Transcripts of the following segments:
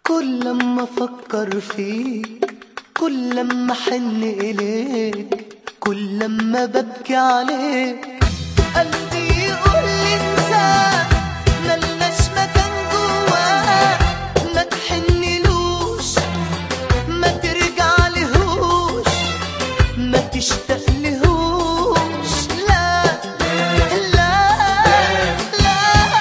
كل لما افكر فيك كل لما احن اليك كل لما ببكي عليك قلبي يقول لي انسان ملناش مكان جواه ما تحنلوش ما ترجع لهوش ما تشتاق لهوش لا لا لا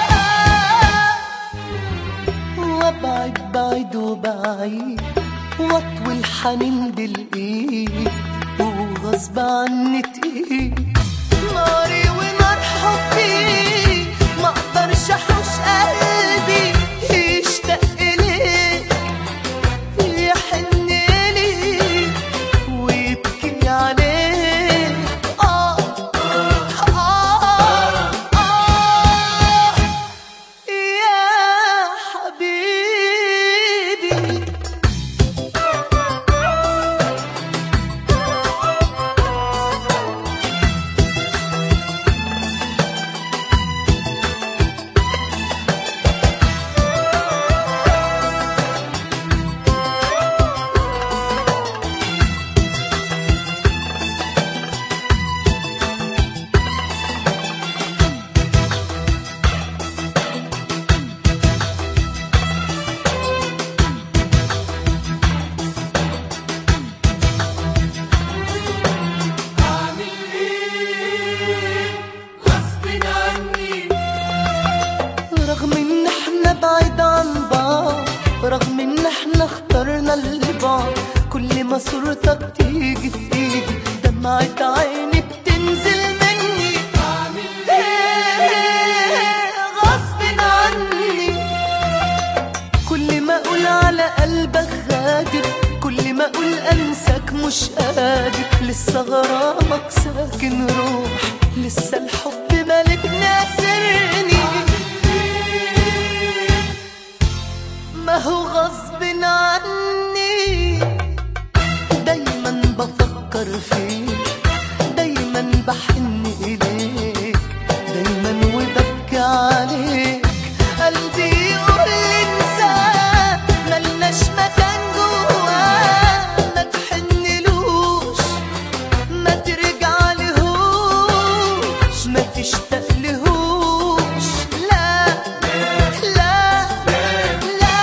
وابعد بعيد وبعيد واطوي الحنين بالايد وغصب عني تقيل ناري ونار حبي ما اقدرش احوش قلبي يشتاق ليك يحن ليك ويبكي عليك آه آه آه يا حبيبي رغم ان احنا بعيد عن بعض رغم ان احنا اخترنا البعض كل ما صورتك تيجي تيجي دمعة عيني بتنزل مني إيه غصب عني كل ما اقول على قلبك غادر كل ما اقول انساك مش قادر لسه غرامك ساكن روح لسه الحب مالك ناسرني ما هو غصب عني دايما بفكر فيك دايما بحن إليك دايما وببكي عليك قلبي يقول لي انسان ملناش مكان جواه ما تحنلوش ما ترجع لهوش ما تشتاق لهوش لا لا لا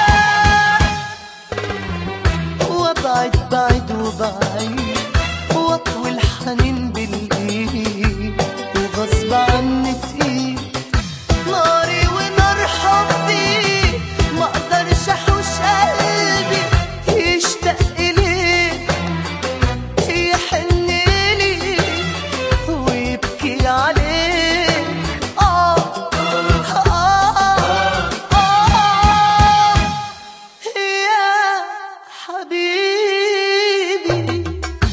وابعد بعد وبعيد واطوي الحنين بالايد وغصب عني تقيل ناري ونار حبي ما اقدرش احوش قلبي يشتاق اليك يحن ليك ويبكي عليك آه آه آه يا حبيبي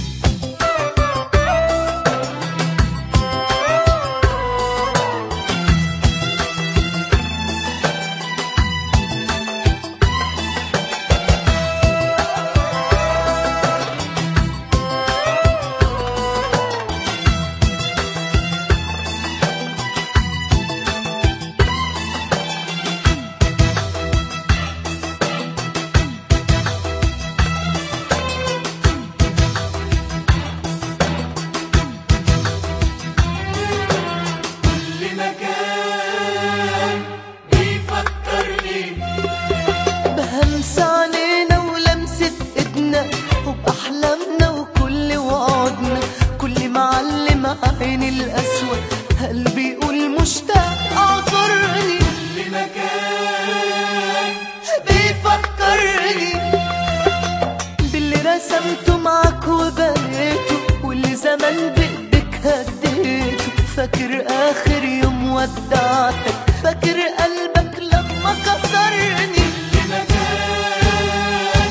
كل مكان بيفكرني بهمس علينا ولمسة ايدنا وبأحلامنا وكل وعدنا كل معلم عيني الأسود قلبي يقول مشتاق اعذرني كل مكان بيفكرني باللي رسمته معاك وبنيته واللي زمان بإيدك هديته فاكر آخر يوم ودعتك فاكر قلبك لما كسرني كل مكان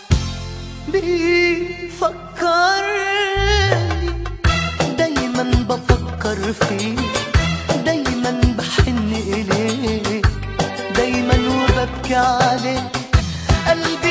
بيفكرني دايما بفكر فيك دايما بحن إليك دايما وببكي عليك قلبي